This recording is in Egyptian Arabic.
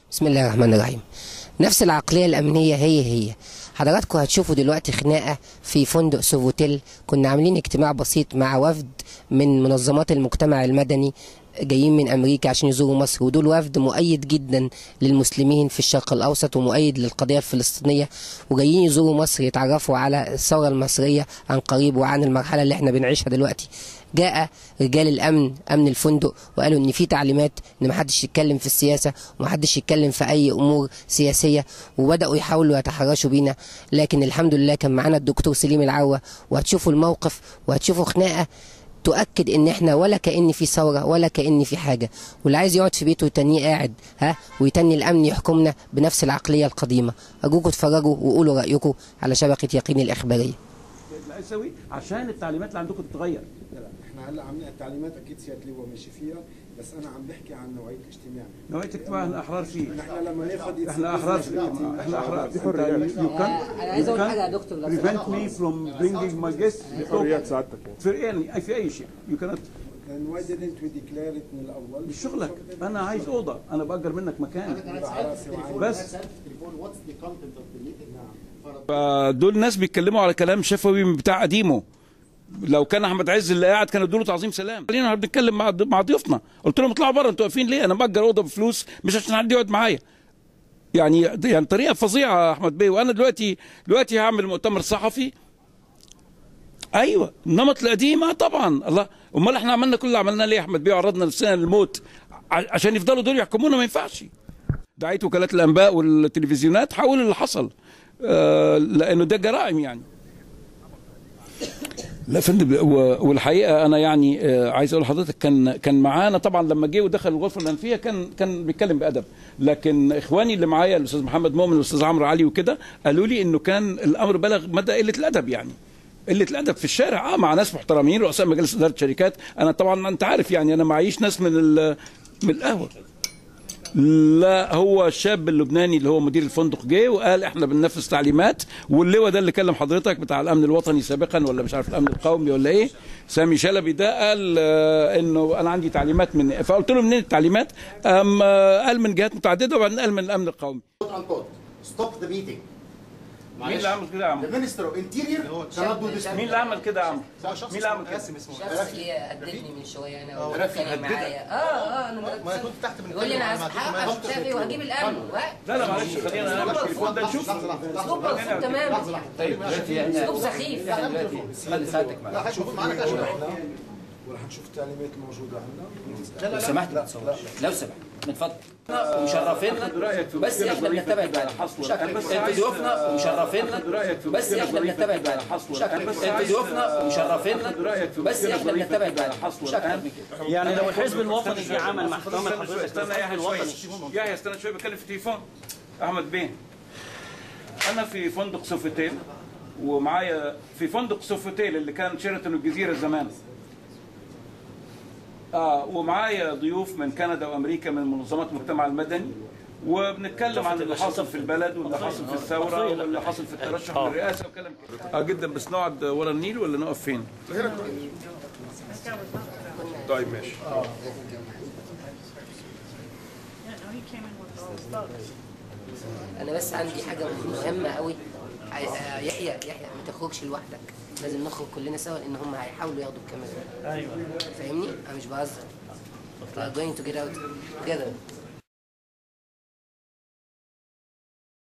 بسم الله الرحمن الرحيم نفس العقلية الأمنية هي هي حضراتكم هتشوفوا دلوقتي خناقة في فندق سوفوتيل كنا عاملين اجتماع بسيط مع وفد من منظمات المجتمع المدني جايين من أمريكا عشان يزوروا مصر ودول وفد مؤيد جدا للمسلمين في الشرق الأوسط ومؤيد للقضية الفلسطينية وجايين يزوروا مصر يتعرفوا على الثورة المصرية عن قريب وعن المرحلة اللي احنا بنعيشها دلوقتي جاء رجال الامن امن الفندق وقالوا ان في تعليمات ان ما حدش يتكلم في السياسه وما حدش يتكلم في اي امور سياسيه وبداوا يحاولوا يتحرشوا بينا لكن الحمد لله كان معانا الدكتور سليم العوه وهتشوفوا الموقف وهتشوفوا خناقه تؤكد ان احنا ولا كان في ثوره ولا كان في حاجه واللي عايز يقعد في بيته يتنيه قاعد ها ويتني الامن يحكمنا بنفس العقليه القديمه ارجوكم اتفرجوا وقولوا رايكم على شبكه يقين الاخباريه لا يسوي عشان التعليمات اللي عندكم تتغير لا لا احنا هلا عم التعليمات اكيد سياده اللواء ماشي فيها بس انا عم بحكي عن نوعيه الاجتماع نوعيه اجتماع احنا احرار فيه نحن لما ناخذ احنا احرار احنا احرار يو كان أنا عايز أقول حاجة يا دكتور لو prevent me from bringing my guests حريات سعادتك يعني. في يعني في اي شيء يو كانت why didn't we declare it من الاول مش شغلك انا عايز اوضه انا باجر منك مكان على راسي وعيني. بس فدول ناس بيتكلموا على كلام شفوي بتاع قديمه لو كان احمد عز اللي قاعد كانوا ادوا له تعظيم سلام خلينا بنتكلم مع مع ضيوفنا قلت لهم اطلعوا بره انتوا واقفين ليه انا باجر اوضه بفلوس مش عشان حد يقعد معايا يعني يعني طريقه فظيعه يا احمد بيه وانا دلوقتي دلوقتي هعمل مؤتمر صحفي ايوه النمط القديم آه طبعا الله امال احنا عملنا كل اللي عملناه ليه يا احمد بيه وعرضنا نفسنا للموت ع- عشان يفضلوا دول يحكمونا ما ينفعش دعايه وكالات الانباء والتلفزيونات حاولوا اللي حصل آه لانه ده جرائم يعني لا فندم و- والحقيقه انا يعني آه، عايز اقول لحضرتك كان كان معانا طبعا لما جه ودخل الغرفه الانفيه كان كان بيتكلم بادب لكن اخواني اللي معايا الاستاذ محمد مؤمن والاستاذ عمرو علي وكده قالوا لي انه كان الامر بلغ مدى قله الادب يعني قله الادب في الشارع اه مع ناس محترمين رؤساء مجالس اداره شركات انا طبعا انت عارف يعني انا معيش ناس من ال- من القهوه لا هو الشاب اللبناني اللي هو مدير الفندق جه وقال احنا بننفذ تعليمات واللواء ده اللي كلم حضرتك بتاع الامن الوطني سابقا ولا مش عارف الامن القومي ولا ايه سامي شلبي ده قال آه، انه انا عندي تعليمات من فقلت له منين التعليمات قام آه، قال من جهات متعدده وبعدين قال من الامن القومي ستوب ذا ميتنج مين اللي عمل كده يا عم The Minister of Interior cannot do this. مين اللي عمل كده يا عم مين اللي عمل كده شخصي هددني من شويه انا رفي واتخانق هددك؟ معايا اه اه انا ما أنا كنت تحت بنتكلم يقول لي انا على هحقق معلومات. شافي وهجيب الامن لا لا معلش خلينا نعمل التليفون ده نشوف لحظة لحظة اسلوب لحظة اسلوب تمام طيب دلوقتي احنا اسلوب سخيف احنا دلوقتي خلي ساعتك معنا لا هشوف معانا كده ورح نشوف التعليمات الموجوده عندنا لو سمحت ما تصورش لو سمحت من فضلك ومشرفينا بس احنا بنتبع بعد مش اكتر انتوا ضيوفنا ومشرفينا بس احنا بنتبع بعد مش اكتر انتوا ضيوفنا ومشرفينا بس احنا بنتبع بعد مش اكتر من كده يعني لو الحزب الوطني جه عمل مع احترام استنى حضرتك استنى يا الحزب يحيى الوطني شويه يحيى استنى شويه بتكلم في التليفون احمد بيه انا في فندق سوفيتيل ومعايا في فندق سوفيتيل اللي كان شيراتون الجزيره زمان اه ومعايا ضيوف من كندا وامريكا من منظمات المجتمع المدني وبنتكلم عن اللي حاصل في البلد واللي حاصل في الثوره واللي حاصل في الترشح للرئاسه وكلام كده اه جدا بس نقعد ورا النيل ولا نقف فين؟ طيب ماشي انا بس عندي حاجه مهمه قوي عاي- آه، يحيى يحيى ما تخرجش لوحدك لازم نخرج كلنا سوا لان هم هيحاولوا ياخدوا الكاميرا ايوه فاهمني انا مش بهزر we are going to get out together